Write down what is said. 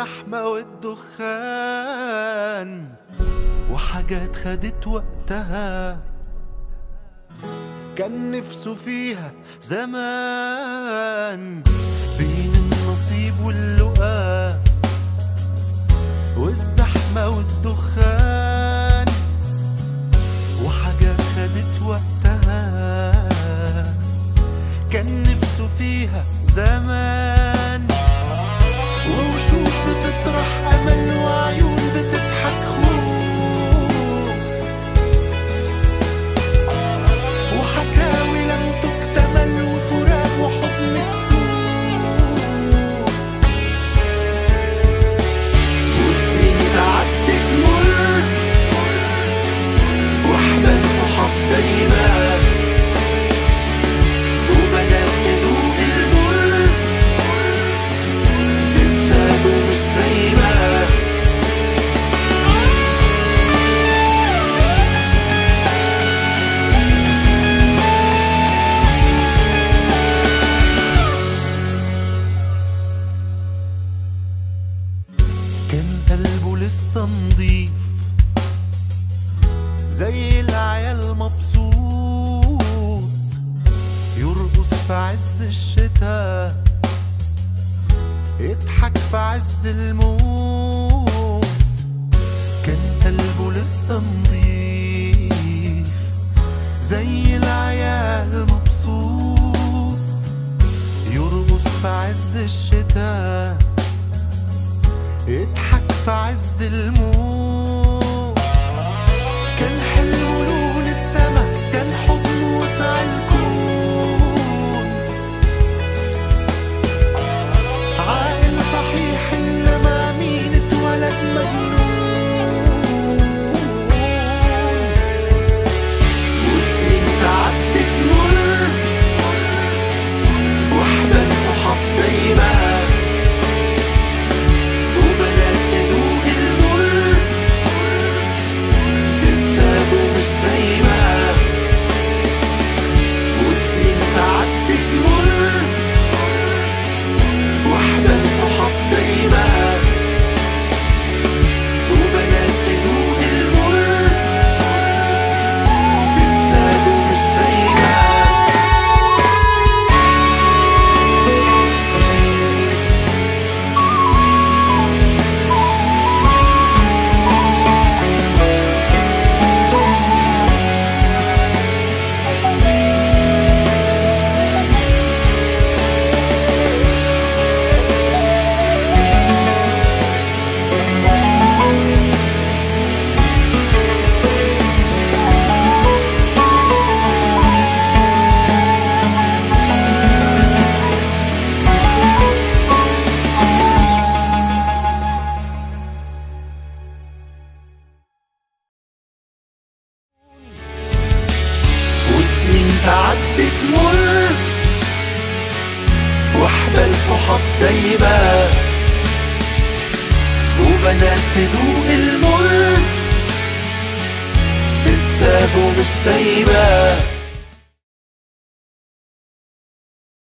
والزحمة والدخان وحاجات خدت وقتها كان نفسه فيها زمان بين النصيب واللقا والزحمة والدخان وحاجات خدت وقتها كان نفسه فيها زمان ووشوش بتطرح أمل وعيون بتضحك خوف وحكاوي لم تكتمل وفراق وحضن كسوف وسنين تعدت مر واحمل صحاب دايما وبنات تدوق المر تنسى مش زي ما كان قلبه لسه نضيف زي العيال مبسوط يرقص في عز الشتاء يضحك في عز الموت كان قلبه لسه نضيف زي العيال مبسوط يرقص في عز الشتاء يضحك في عز الموت كان حلو لون السما كان حضن وسع الكون عاقل صحيح انما مين اتولد مجنون وسنين تعدت مر واحبال صحاب دايما وبنات تدوق المر تنسى مش زي ما وسنين تعدت مر واحدة صحاب دايما وبنات تدوق المر تنسى مش زي ما وسنين تعدت مر واحبال صحاب دايما وبنات تدوق المر تتساب ومش سايبه